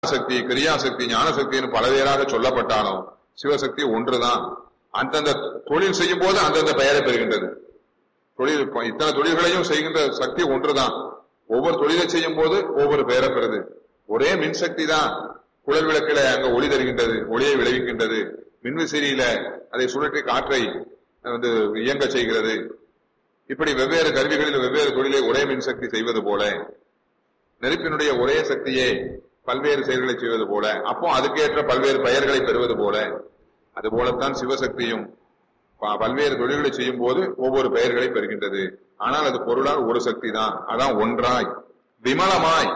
சக்தி கிரியாசக்தி ஞானசக்தின்னு பலவேறாக சொல்லப்பட்டாலும் சிவசக்தி ஒன்றுதான் அந்தந்த தொழில் செய்யும் போது அந்தந்த பெயரை பெறுகின்றது தொழில் இப்ப இத்தனை தொழில்களையும் செய்கின்ற சக்தி ஒன்றுதான் ஒவ்வொரு தொழிலை செய்யும் போது ஒவ்வொரு பெயரை பெறுது ஒரே மின்சக்தி தான் குழல் விளக்கில அங்க ஒளி தருகின்றது ஒளியை விளைவிக்கின்றது மின்விசிறியில அதை சுழற்றி காற்றை வந்து இயங்க செய்கிறது இப்படி வெவ்வேறு கருவிகளில் வெவ்வேறு தொழிலை ஒரே மின்சக்தி செய்வது போல நெருப்பினுடைய ஒரே சக்தியே பல்வேறு செயல்களை செய்வது போல அப்போ அதுக்கேற்ற பல்வேறு பெயர்களை பெறுவது போல அது போலத்தான் சிவசக்தியும் ப- பல்வேறு தொழில்களை செய்யும் போது ஒவ்வொரு பெயர்களை பெறுகின்றது ஆனால் அது பொருளால் ஒரு சக்தி தான் அதான் ஒன்றாய் விமலமாய்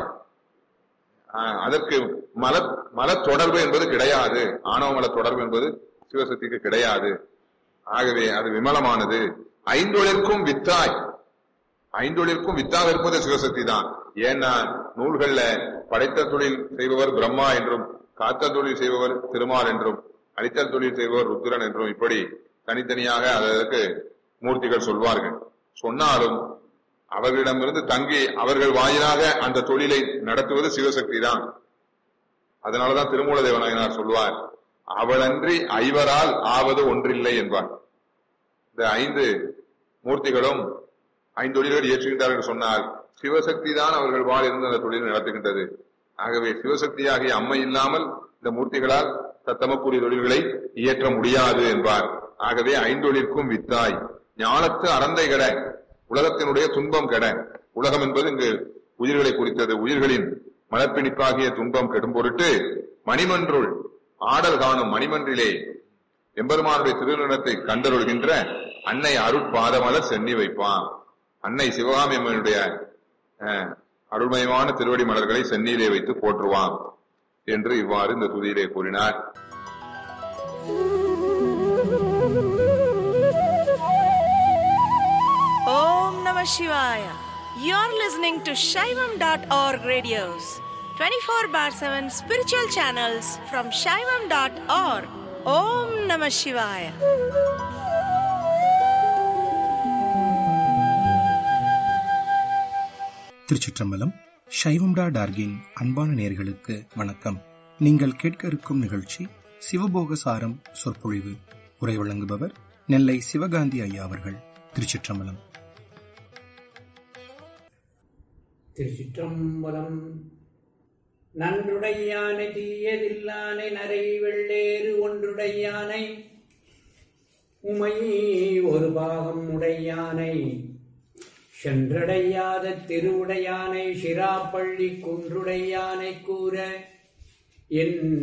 ஆஹ், அதற்கு மல மல தொடர்பு என்பது கிடையாது ஆணவ மல தொடர்பு என்பது சிவசக்திக்கு கிடையாது ஆகவே அது விமலமானது ஐந்தொழிற்கும் வித்தாய் ஐந்தொழிற்கும் வித்தாக இருப்பது சிவசக்தி தான் ஏன்னா நூல்கள்ல படைத்த தொழில் செய்பவர் பிரம்மா என்றும் காத்த தொழில் செய்பவர் திருமால் என்றும் அழித்தல் தொழில் செய்பவர் ருத்ரன் என்றும் இப்படி தனித்தனியாக அதற்கு மூர்த்திகள் சொல்வார்கள் சொன்னாலும் அவர்களிடமிருந்து தங்கி அவர்கள் வாயிலாக அந்த தொழிலை நடத்துவது சிவசக்தி தான் அதனாலதான் திருமூல தேவநாயனார் சொல்வார் அவளன்றி ஐவரால் ஆவது ஒன்றில்லை என்பார் இந்த ஐந்து மூர்த்திகளும் ஐந்து தொழில்கள் இயற்றுகின்றார்கள் என்று சொன்னால் சிவசக்தி தான் அவர்கள் வாழ் இருந்து அந்த தொழிலை நடத்துகின்றது ஆகவே சிவசக்தியாகிய அம்மை இல்லாமல் இந்த மூர்த்திகளால் தத்தமக்குரிய தொழில்களை இயற்ற முடியாது என்பார் ஆகவே ஐந்தொழிற்கும் வித்தாய் ஞானத்து அறந்தை கெட உலகத்தினுடைய துன்பம் கெட உலகம் என்பது இங்கு உயிர்களை குறித்தது உயிர்களின் மனப்பிணிப்பாகிய துன்பம் கெடும் பொருட்டு மணிமன்றுள் ஆடல் காணும் மணிமன்றிலே எம்பெருமானுடைய திருநிலத்தை கண்டருள்கின்ற அன்னை அருட்பாதமலர் சென்னி வைப்பான் அன்னை சிவகாமி அம்மனுடைய அஹ், அருள்மயமான திருவடி மலர்களை சென்னியிலே வைத்து போற்றுவான் என்று இவ்வாறு இந்த துதியிலே கூறினார் Om Namah Shivaya. You're listening to Shaivam.org radios, 24 bar 7 spiritual channels from Shaivam.org. Om Namah Shivaya. திருச்சிற்றம்பலம் சைவம்டா டார்கின் அன்பான நேர்களுக்கு வணக்கம் நீங்கள் கேட்க இருக்கும் நிகழ்ச்சி சிவபோக சாரம் சொற்பொழிவு உரை வழங்குபவர் நெல்லை சிவகாந்தி ஐயா அவர்கள் திருச்சிற்றம்பலம் திருச்சிற்றம்பலம் நன்றுடையானை தீயதில்லானை நரை வெள்ளேறு ஒன்றுடையானை உமை ஒரு பாகம் உடையானை சென்றடையாத திருவுடையானை சிராப்பள்ளி குன்றுடையானை கூற என்